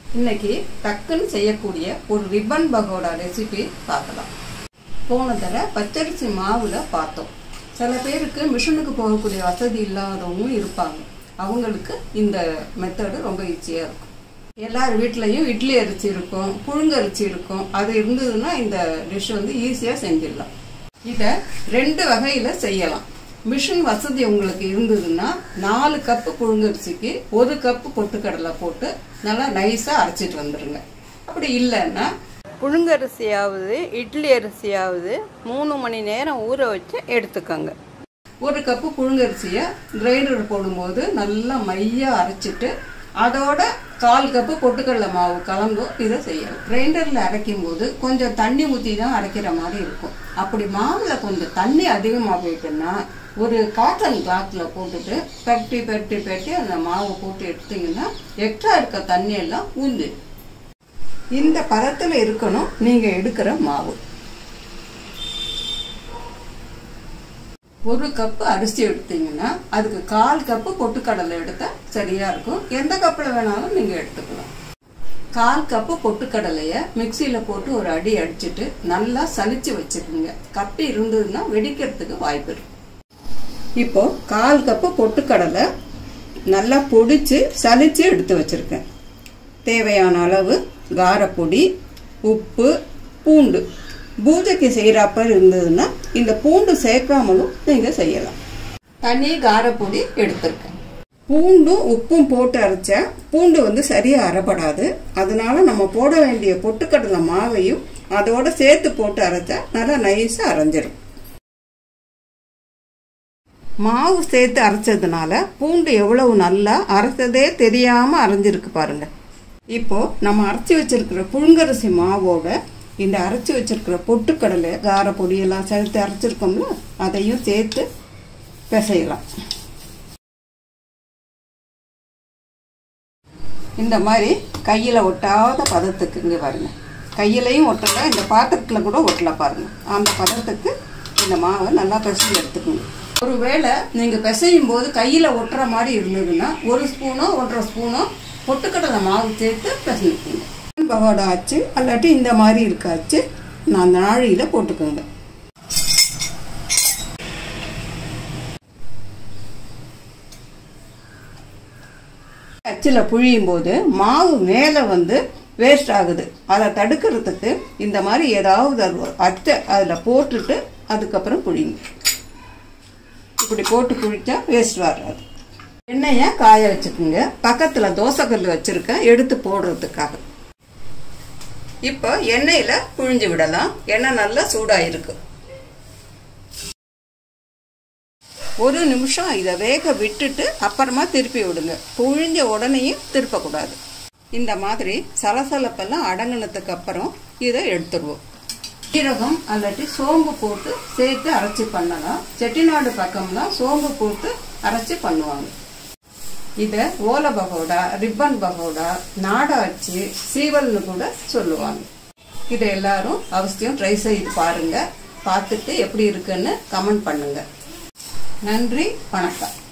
இன்னைக்கு டக்குன்னு செய்யக்கூடிய ஒரு ரிப்பன் பகோடா ரெசிபி பார்க்கலாம் போன தடவை பச்சரிசி மாவில் பார்த்தோம் சில பேருக்கு மிஷினுக்கு போகக்கூடிய வசதி இல்லாதவங்க இருப்பாங்க அவங்களுக்கு இந்த மெத்தடு ரொம்ப ஈஸியாக இருக்கும் எல்லார் வீட்லேயும் இட்லி அரிசி இருக்கும் புழுங்கரிசி இருக்கும் அது இருந்ததுன்னா இந்த டிஷ் வந்து ஈஸியாக செஞ்சிடலாம் இதை ரெண்டு வகையில் செய்யலாம் மிஷின் வசதி உங்களுக்கு இருந்ததுன்னா நாலு கப்பு புழுங்கரிசிக்கு ஒரு கப்பு பொட்டுக்கடலை போட்டு நல்லா நைஸாக அரைச்சிட்டு வந்துடுங்க அப்படி இல்லைன்னா புழுங்கரிசியாவது இட்லி அரிசியாவது மூணு மணி நேரம் ஊற வச்சு எடுத்துக்கோங்க ஒரு கப்பு புழுங்கரிசியை கிரைண்டர் போடும்போது நல்லா மையாக அரைச்சிட்டு அதோட கால் கப்பு பொட்டுக்கடலை மாவு கலந்து இதை செய்யலாம் கிரைண்டரில் அரைக்கும் போது கொஞ்சம் தண்ணி ஊற்றி தான் அரைக்கிற மாதிரி இருக்கும் அப்படி மாவில் கொஞ்சம் தண்ணி அதிகமாக போயிட்டுன்னா ஒரு காட்டன் கிளாத்தில் போட்டுட்டு பெரட்டி பெரட்டி பெரட்டி அந்த மாவை போட்டு எடுத்தீங்கன்னா எக்ஸ்ட்ரா இருக்க தண்ணி எல்லாம் ஊந்து இந்த பதத்தில் இருக்கணும் நீங்கள் எடுக்கிற மாவு ஒரு கப்பு அரிசி எடுத்தீங்கன்னா அதுக்கு கால் கப்பு பொட்டுக்கடலை எடுத்தா சரியா இருக்கும் எந்த கப்பில் வேணாலும் நீங்க எடுத்துக்கலாம் கால் கப்பு பொட்டுக்கடலைய மிக்சியில போட்டு ஒரு அடி அடிச்சிட்டு நல்லா சலிச்சு வச்சுக்கோங்க கப்பி இருந்ததுன்னா வெடிக்கிறதுக்கு வாய்ப்பு இருக்கு இப்போ கால் கப்பு பொட்டுக்கடலை நல்லா பொடிச்சு சலிச்சு எடுத்து வச்சிருக்கேன் தேவையான அளவு காரப்பொடி உப்பு பூண்டு பூஜைக்கு செய்கிறாப்ப இருந்ததுன்னா இந்த பூண்டு சேர்க்காமலும் நீங்கள் செய்யலாம் தனி காரப்பொடி எடுத்திருக்கேன் பூண்டும் உப்பும் போட்டு அரைச்ச பூண்டு வந்து சரியாக அரைப்படாது அதனால நம்ம போட வேண்டிய பொட்டுக்கடலை மாவையும் அதோட சேர்த்து போட்டு அரைச்சா நல்லா நைஸாக அரைஞ்சிரும் மாவு சேர்த்து அரைச்சதுனால பூண்டு எவ்வளவு நல்லா அரைச்சதே தெரியாமல் அரைஞ்சிருக்கு பாருங்க இப்போ நம்ம அரைச்சி வச்சிருக்கிற புழுங்கரிசி மாவோட இந்த அரைச்சி வச்சிருக்கிற பொட்டுக்கடலை கார பொடியெல்லாம் சேர்த்து அரைச்சிருக்கோம்ல அதையும் சேர்த்து பிசையலாம் இந்த மாதிரி கையில் ஒட்டாத பதத்துக்கு இங்கே பாருங்க கையிலையும் ஒட்டலை இந்த பாத்திரத்தில் கூட ஒட்டலை பாருங்க அந்த பதத்துக்கு இந்த மாவை நல்லா பிசைஞ்சு எடுத்துக்கோங்க ஒருவேளை நீங்கள் பிசையும் போது கையில் ஒட்டுற மாதிரி இருந்ததுன்னா ஒரு ஸ்பூனோ ஒன்றரை ஸ்பூனோ பொட்டுக்கடலை மாவு சேர்த்து பிசைஞ்சுக்கோங்க பகோடா ஆச்சு அல்லாட்டி இந்த மாதிரி இருக்காச்சு நான் அந்த நாழியில் போட்டுக்கோங்க அச்சில் புழியும் போது மாவு மேலே வந்து வேஸ்ட் ஆகுது அதை தடுக்கிறதுக்கு இந்த மாதிரி ஏதாவது அச்சை அதில் போட்டுட்டு அதுக்கப்புறம் புழிங்க இப்படி போட்டு புழிச்சா வேஸ்ட் வராது எண்ணெயை காய வச்சுக்கோங்க பக்கத்தில் தோசைக்கல் வச்சுருக்கேன் எடுத்து போடுறதுக்காக இப்போ எண்ணெயில் புழிஞ்சு விடலாம் எண்ணெய் நல்லா சூடாயிருக்கு ஒரு நிமிஷம் இதை வேக விட்டுட்டு அப்புறமா திருப்பி விடுங்க புழிஞ்ச உடனேயும் திருப்பக்கூடாது இந்த மாதிரி சலசலப்பெல்லாம் அடங்கினதுக்கு அப்புறம் இதை எடுத்துருவோம் சீரகம் அல்லாட்டி சோம்பு போட்டு சேர்த்து அரைச்சி பண்ணலாம் செட்டிநாடு பக்கம்லாம் சோம்பு போட்டு அரைச்சி பண்ணுவாங்க இதை ஓல பகோடா ரிப்பன் பகோடா நாடாச்சி சீவல்னு கூட சொல்லுவாங்க இதை எல்லாரும் அவசியம் ட்ரை செய்து பாருங்க பார்த்துட்டு எப்படி இருக்குன்னு கமெண்ட் பண்ணுங்க நன்றி வணக்கம்